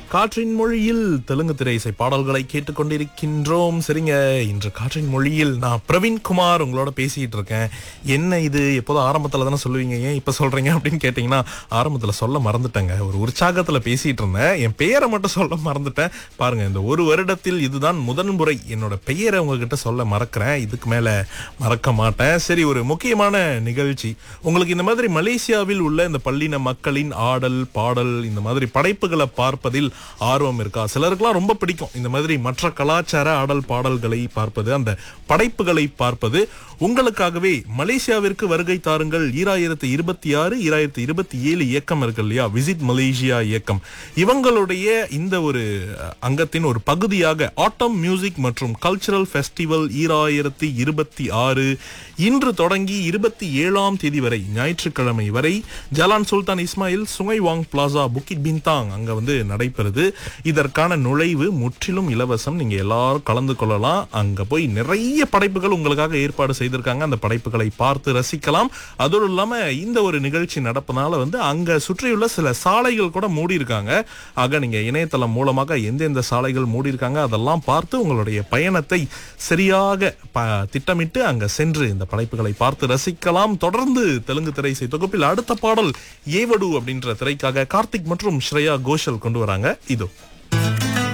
காற்றின் மொழியில் தெலுங்கு திரை இசை பாடல்களை கேட்டுக்கொண்டிருக்கின்றோம் சரிங்க இன்று காற்றின் மொழியில் நான் பிரவீன் குமார் உங்களோட பேசிட்டு இருக்கேன் என்ன இது எப்போதும் ஆரம்பத்துல தானே சொல்லுவீங்க ஏன் இப்ப சொல்றீங்க அப்படின்னு கேட்டீங்கன்னா ஆரம்பத்துல சொல்ல மறந்துட்டேங்க ஒரு உற்சாகத்துல பேசிட்டு இருந்தேன் என் பெயரை மட்டும் சொல்ல மறந்துட்டேன் பாருங்க இந்த ஒரு வருடத்தில் இதுதான் முதன் முறை என்னோட பெயரை உங்ககிட்ட சொல்ல மறக்கிறேன் இதுக்கு மேல மறக்க மாட்டேன் சரி ஒரு முக்கியமான நிகழ்ச்சி உங்களுக்கு இந்த மாதிரி மலேசியாவில் உள்ள இந்த பள்ளின மக்களின் ஆடல் பாடல் இந்த மாதிரி படைப்புகளை பார்ப்பதில் ஆர்வம் இருக்கா சிலருக்குலாம் ரொம்ப பிடிக்கும் இந்த மாதிரி மற்ற கலாச்சார ஆடல் பாடல்களை பார்ப்பது அந்த படைப்புகளை பார்ப்பது உங்களுக்காகவே மலேசியாவிற்கு வருகை தாருங்கள் ஈராயிரத்தி இருபத்தி ஆறு ஈராயிரத்தி இருபத்தி ஏழு இயக்கம் இருக்கு இல்லையா விசிட் மலேசியா இயக்கம் இவங்களுடைய இந்த ஒரு அஹ், அங்கத்தின் ஒரு பகுதியாக ஆட்டம் மியூசிக் மற்றும் கல்ச்சரல் ஃபெஸ்டிவல் ஈராயிரத்தி இருபத்தி ஆறு இன்று தொடங்கி இருபத்தி ஏழாம் தேதி வரை ஞாயிற்றுக்கிழமை வரை Jalan Sultan Ismail Sungai Wang Plaza Bukit Bintang அங்க வந்து நடைபெறுது இதற்கான நுழைவு முற்றிலும் இலவசம் நீங்க எல்லாரும் கலந்து கொள்ளலாம் அங்க போய் நிறைய படைப்புகள் உங்களுக்காக ஏற்பாடு செய்திருக்காங்க அந்த படைப்புகளை பார்த்து ரசிக்கலாம் அதோடு இல்லாம இந்த ஒரு நிகழ்ச்சி நடப்பனால வந்து அங்க சுற்றியுள்ள சில சாலைகள் கூட மூடி இருக்காங்க ஆக நீங்க இணையதளம் மூலமாக எந்தெந்த சாலைகள் மூடி இருக்காங்க அதெல்லாம் பார்த்து உங்களுடைய பயணத்தை சரியாக ப- திட்டமிட்டு அங்க சென்று இந்த படைப்புகளை பார்த்து ரசிக்கலாம் தொடர்ந்து தெலுங்கு திரை இசை தொகுப்பில் அடுத்த பாடல் ஏவடு அப்படின்ற திரைக்காக கார்த்திக் மற்றும் ஸ்ரேயா கோஷல் கொண்டு வராங்க இதோ